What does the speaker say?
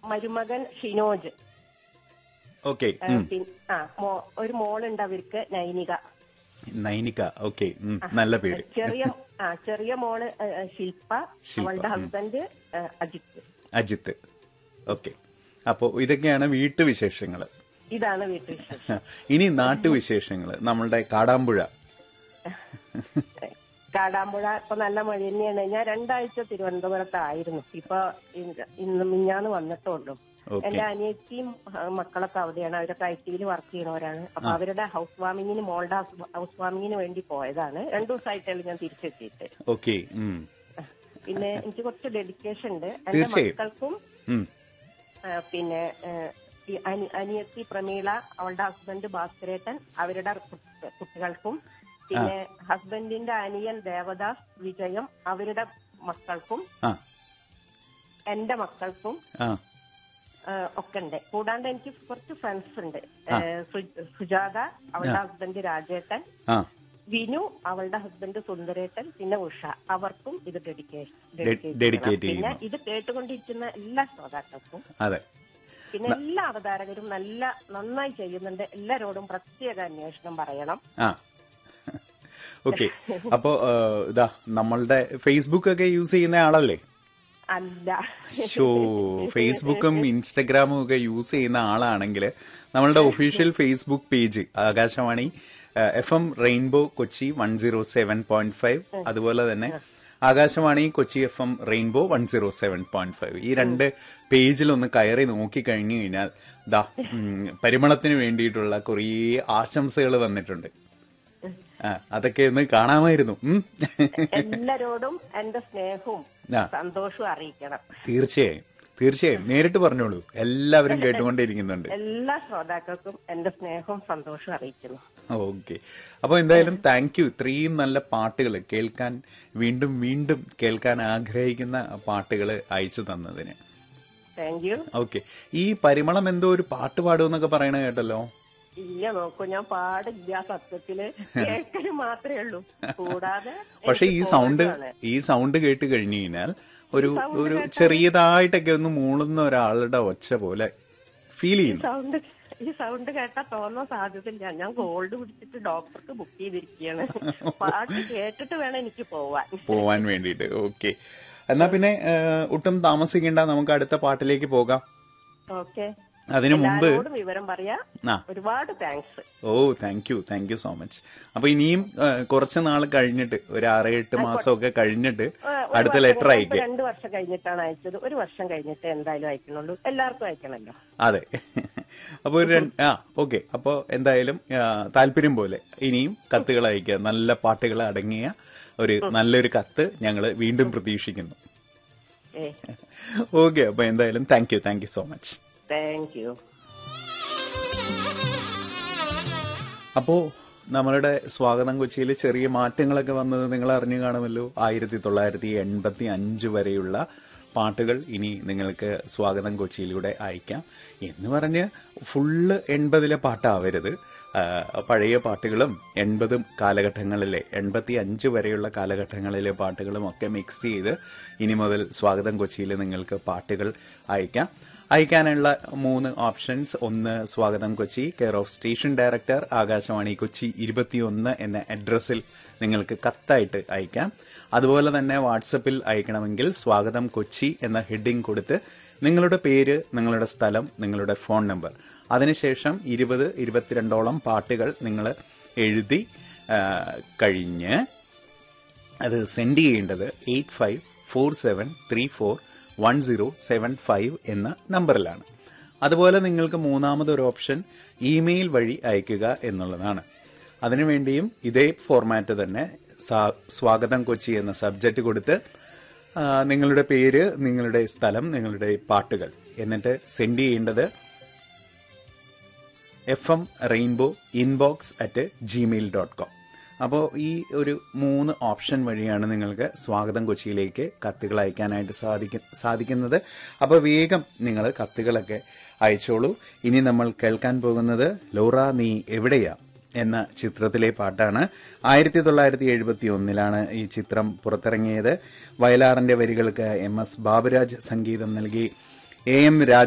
മരുമകൻ ഷിനോജ് ഓക്കെ ആ, പിൻ- ആ മോ- ഒരു മോളുണ്ട് അവർക്ക് നൈനിക നൈനിക ഓക്കെ നല്ല പേര് ചെറിയ ആ ചെറിയ മോള് ആ, ആ, ശില്പ ശില്പ, അവളുടെ ഉം. ഹസ്ബൻഡ് ആ, അജിത്ത് അജിത്ത് ഓക്കെ അപ്പോ ഇതൊക്കെയാണ് വീട്ടുവിശേഷങ്ങൾ ഇതാണ് വീട്ടിൽ ഇനി നാട്ടുവിശേഷങ്ങൾ നമ്മളുടെ കാടാമ്പുഴ കാടാമ്പുഴ ഇപ്പൊ നല്ല മഴ തന്നെയാണ് ഞാൻ രണ്ടാഴ്ച തിരുവനന്തപുരത്തായിരുന്നു ഇപ്പൊ ഇന്ന് ഇന്ന് മിഞ്ഞാന്ന് വന്നിട്ടുള്ളൂ ഓക്കെ എന്റെ അനിയത്തിയും ആ, മക്കളൊക്കെ അവിടെയാണ് അവരൊക്കെ ഐ ടിയിൽ വർക്ക് ചെയ്യണവരാണ് അപ്പൊ അവരുടെ ഹൗസ് വാമിങ്ങിന് മോളുടെ ഹൗസ് വാമിങ്ങിന് വേണ്ടി പോയതാണ് രണ്ടു ദിവസമായിട്ടാണ് ഞാൻ തിരിച്ചെത്തിയിട്ട് ഓക്കെ പിന്നെ എനിക്ക് കുറച്ച് ഡെഡിക്കേഷൻ ഉണ്ട് എന്റെ തീർച്ചയായും. മക്കൾക്കും ആ, പിന്നെ ആ, ഈ അനി- അനിയത്തി പ്രമീള അവളുടെ ഹസ്ബൻഡ് ഭാസ്കരേട്ടൻ അവരുടെ കു- കുട്ടികൾക്കും പിന്നെ ഹസ്ബൻഡിന്റെ അനിയൻ ദേവദാസ് വിജയം അവരുടെ മക്കൾക്കും ആ എന്റെ മക്കൾക്കും ആ ആ, ഒക്കെ ഉണ്ട് കൂടാണ്ട് എനിക്ക് കുറച്ച് ഫ്രണ്ട്സ് ഉണ്ട് ഏ, സു- സുജാത അവളുടെ ഹസ്ബൻഡ് രാജേട്ടൻ ആ വിനു അവളുടെ ഹസ്ബൻഡ് സുന്ദരേട്ടൻ പിന്നെ ഉഷ അവർക്കും ഇത് ഡെഡിക്കേഷൻ dedicate പിന്നെ ചെയ്യുന്നു. ഇത് കേട്ടുകൊണ്ടിരിക്കുന്ന എല്ലാ ശ്രോതാക്കൾക്കും അതെ പിന്നെ എല്ലാ അവതാരകരും നല്ല നന്നായി ചെയ്യുന്നുണ്ട് എല്ലാരോടും പ്രത്യേക അന്വേഷണം പറയണം ആ ഓക്കെ അപ്പോ ആ, ഇതാ നമ്മളുടെ ഫേസ്ബുക്ക് ഒക്കെ യൂസ് ചെയ്യുന്ന ആളല്ലേ അല്ല ഷോ ഫേസ്ബുക്കും ഇൻസ്റ്റഗ്രാമും ഒക്കെ യൂസ് ചെയ്യുന്ന ആളാണെങ്കിൽ നമ്മളുടെ official Facebook page Akashvani F M rainbow Kochi one zero seven point five അതുപോലെ തന്നെ Akashvani Kochi F M rainbow one zero seven point five ഈ രണ്ട് പേജിലൊന്ന് കയറി നോക്കി കഴിഞ്ഞു കഴിഞ്ഞാൽ ദാ ഉം, പരിമളത്തിന് വേണ്ടിയിട്ടുള്ള കുറേ ആശംസകൾ വന്നിട്ടുണ്ട് ആ അതൊക്കെ ഒന്ന് കാണാമായിരുന്നു ഉം. എല്ലാരോടും എന്റെ സ്നേഹവും ആ. സന്തോഷവും അറിയിക്കണം തീർച്ചയായും തീർച്ചയായും നേരിട്ട് പറഞ്ഞോളൂ എല്ലാവരും കേട്ടുകൊണ്ടിരിക്കുന്നുണ്ട് എല്ലാ ശ്രോതാക്കൾക്കും എന്റെ സ്നേഹവും സന്തോഷവും അറിയിക്കുന്നു ഓക്കെ അപ്പോൾ എന്തായാലും താങ്ക് യു ഇത്രയും നല്ല പാട്ടുകൾ കേൾക്കാൻ വീണ്ടും വീണ്ടും കേൾക്കാൻ ആഗ്രഹിക്കുന്ന പാട്ടുകൾ അയച്ചു തന്നതിന് താങ്ക് യു ഓക്കെ ഈ പരിമളം എന്തോ ഒരു പാട്ട് പാടുമെന്നൊക്കെ പറയണ കേട്ടല്ലോ ഇല്ല നോക്കൂ ഞാൻ പാടില്ല സത്യത്തില് കേൾക്കല് മാത്രമേ ഉള്ളൂ കൂടാതെ പക്ഷെ ഈ എനിക്ക് സൗണ്ട് കോൾഡാണ്. ഈ സൗണ്ട് കേട്ട് കഴിഞ്ഞു കഴിഞ്ഞാൽ ഒരു ഒരു ചെറിയതായിട്ടൊക്കെ ഒന്ന് മൂളുന്ന ഒരാളുടെ ഒച്ച പോലെ ഫീൽ ചെയ്യുന്നു സൗണ്ട് ഈ സൗണ്ട് കേട്ടാ തോന്നാൻ സാധ്യതയില്ല ഞാൻ ഗോൾഡ് പിടിച്ചിട്ട് ഡോക്ടർക്ക് ബുക്ക് ചെയ്തിരിക്കുകയാണ് പാട്ട് കേട്ടിട്ട് വേണം എനിക്ക് പോവാൻ പോവാൻ വേണ്ടിയിട്ട് ഓക്കെ എന്നാ പിന്നെ ആ, ഒട്ടും താമസിക്കേണ്ട നമുക്ക് അടുത്ത പാട്ടിലേക്ക് പോകാം ഓക്കെ അതിനു മുമ്പ് എല്ലാരോടും വിവരം പറയാ ആ ഒരുപാട് താങ്ക്സ് ഓ thank you thank you so much അപ്പൊ ഇനിയും ആ, കുറച്ച് നാൾ കഴിഞ്ഞിട്ട് ഒരു ആറ് എട്ട് മാസമൊക്കെ കഴിഞ്ഞിട്ട് അടുത്ത ലെറ്റർ അയക്കുക രണ്ടു വർഷം കഴിഞ്ഞിട്ടാണ് അയച്ചത് ഒരു വർഷം കഴിഞ്ഞിട്ട് എന്തായാലും അയക്കണുള്ളൂ എല്ലാവർക്കും അയക്കണല്ലോ അതെ അപ്പൊ ഒരു രണ്ട്- ആ ഓക്കെ അപ്പൊ എന്തായാലും ആ, താല്പര്യം പോലെ ഇനിയും കത്തുകൾ അയക്കുക നല്ല പാട്ടുകൾ അടങ്ങിയ ഒരു നല്ലൊരു കത്ത് ഞങ്ങൾ വീണ്ടും പ്രതീക്ഷിക്കുന്നു ഏ ഓക്കെ അപ്പൊ എന്തായാലും thank you thank you so much thank you അപ്പോ നമ്മളുടെ സ്വാഗതം കൊച്ചിയിൽ ചെറിയ മാറ്റങ്ങളൊക്കെ വന്നത് നിങ്ങൾ അറിഞ്ഞു കാണുമല്ലോ ആയിരത്തി തൊള്ളായിരത്തി എൺപത്തി അഞ്ച് വരെയുള്ള പാട്ടുകൾ ഇനി നിങ്ങൾക്ക് സ്വാഗതം കൊച്ചിയിലൂടെ അയക്കാം എന്ന് പറഞ്ഞ് ഫുള്ള് എൺപതിലെ പാട്ടാവരുത് ആ, പഴയ പാട്ടുകളും എൺപതും കാലഘട്ടങ്ങളിലെ എൺപത്തി അഞ്ച് വരെയുള്ള കാലഘട്ടങ്ങളിലെ പാട്ടുകളും ഒക്കെ മിക്സ് ചെയ്ത് ഇനി മുതൽ സ്വാഗതം കൊച്ചിയിൽ നിങ്ങൾക്ക് പാട്ടുകൾ അയക്കാം അയക്കാനുള്ള മൂന്ന് ഓപ്ഷൻസ് ഒന്ന് സ്വാഗതം Kochi care of station director Akashvani Kochi ഇരുപത്തിയൊന്ന് എന്ന അഡ്രസ്സിൽ നിങ്ങൾക്ക് കത്തായിട്ട് അയക്കാം അതുപോലെ തന്നെ വാട്സപ്പിൽ അയക്കണമെങ്കിൽ സ്വാഗതം കൊച്ചി എന്ന ഹെഡിങ് കൊടുത്ത് നിങ്ങളുടെ പേര് നിങ്ങളുടെ സ്ഥലം നിങ്ങളുടെ ഫോൺ നമ്പർ അതിനുശേഷം ഇരുപത് ഇരുപത്തിരണ്ടോളം പാട്ടുകൾ നിങ്ങൾ എഴുതി ആ, കഴിഞ്ഞ് അത് സെൻഡ് ചെയ്യേണ്ടത് eight five four seven three four one zero seven five എന്ന നമ്പറിലാണ് അതുപോലെ നിങ്ങൾക്ക് മൂന്നാമതൊരു ഓപ്ഷൻ ഇമെയിൽ വഴി അയക്കുക എന്നുള്ളതാണ് അതിനുവേണ്ടിയും ഇതേ ഫോർമാറ്റ് തന്നെ സാ- സ്വാഗതം കൊച്ചി എന്ന സബ്ജക്റ്റ് കൊടുത്ത് ആ, നിങ്ങളുടെ പേര് നിങ്ങളുടെ സ്ഥലം നിങ്ങളുടെ പാട്ടുകൾ എന്നിട്ട് സെൻഡ് ചെയ്യേണ്ടത് F M rainbow inbox at Gmail dot com അപ്പോൾ ഈ ഒരു മൂന്ന് ഓപ്ഷൻ വഴിയാണ് നിങ്ങൾക്ക് സ്വാഗതം കൊച്ചിയിലേക്ക് കത്തുകൾ അയക്കാനായിട്ട് സാധിക്ക സാധിക്കുന്നത് അപ്പോൾ വേഗം നിങ്ങൾ കത്തുകളൊക്കെ അയച്ചോളൂ ഇനി നമ്മൾ കേൾക്കാൻ പോകുന്നത് ലോറ നീ എവിടെയാ എന്ന ചിത്രത്തിലെ പാട്ടാണ് ആയിരത്തി തൊള്ളായിരത്തി എഴുപത്തി ഒന്നിലാണ് ഈ ചിത്രം പുറത്തിറങ്ങിയത് വയലാറിന്റെ വരികൾക്ക് എം എസ് ബാബുരാജ് സംഗീതം നൽകി എ എം രാജ